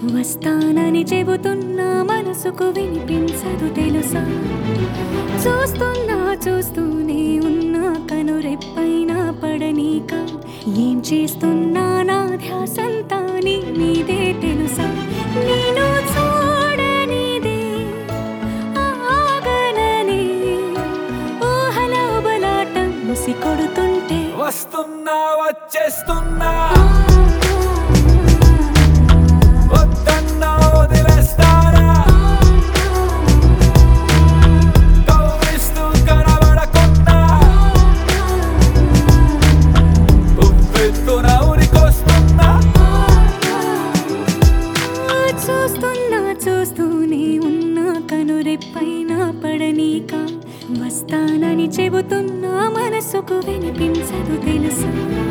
వస్తానని చెబుతున్నా మనసుకు వినిపించదు తెలుసా చూస్తున్నా చూస్తూనే ఉన్నా కనురెప్పైన పడనీక ఏం చేస్తున్నా నా ధ్యాసంతా నీ మీదే తెలుసా నేను చూడనిదే ఆగననే ఊహల బలాటం ముసి కొడుతుంటే వస్తున్నా వచ్చేస్తున్నా వద్దన్నా వదిలేస్తారా కవ్విస్తూ కనబడకుండా ఉవ్వెత్తున ఉరికొస్తున్నా చూస్తున్నా చూస్తూనే ఉన్నా కనురెప్పైన పడనీక వస్తానని చెబుతున్నా మనసుకు వినిపించదు తెలుసా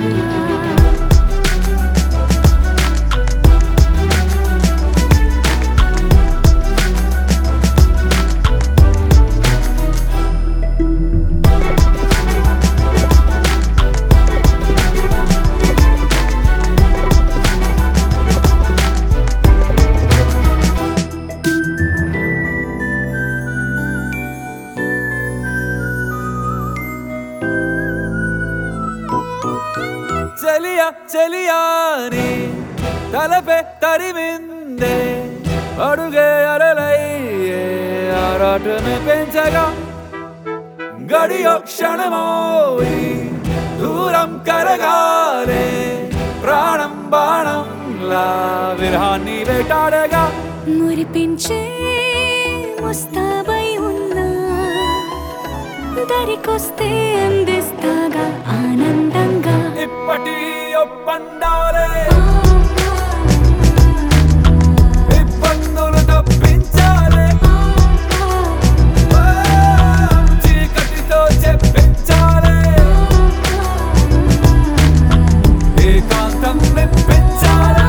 చెలియ చెలియాని తలపే తరిమిందే అడుగే అరలయ్యే ఆరాటమే పెంచగా గడియో క్షణమోయి దూరం కరగాలే ప్రాణం బాణంలా విరహాన్ని వేటాడగా మురిపించే ముస్తాబై ఉన్నా దరికొస్తే అందిస్తాగా ఆనందంగా ఇప్పటి ఒప్పందాలే ఇబ్బందులు తప్పించాలే చీకటితో చెప్పించాలే ఏకాంతం నిప్పించాలే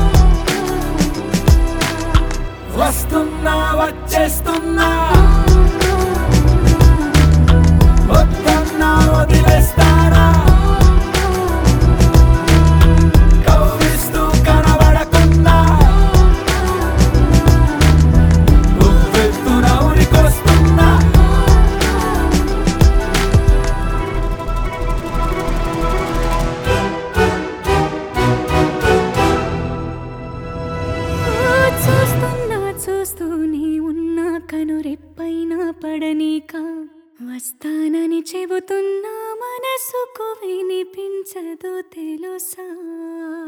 వస్తున్నా వచ్చేస్తున్నా వద్దన్నా వదిలేస్తారా కవ్విస్తూ కనబడకుండా ఉవ్వెత్తున ఉరికొస్తున్నా చూస్తున్నా చూస్తూనే ఉన్నా కనురెప్పైన పడనీక వస్తానని చెబుతున్నా మనసుకు వినిపించదు తెలుసా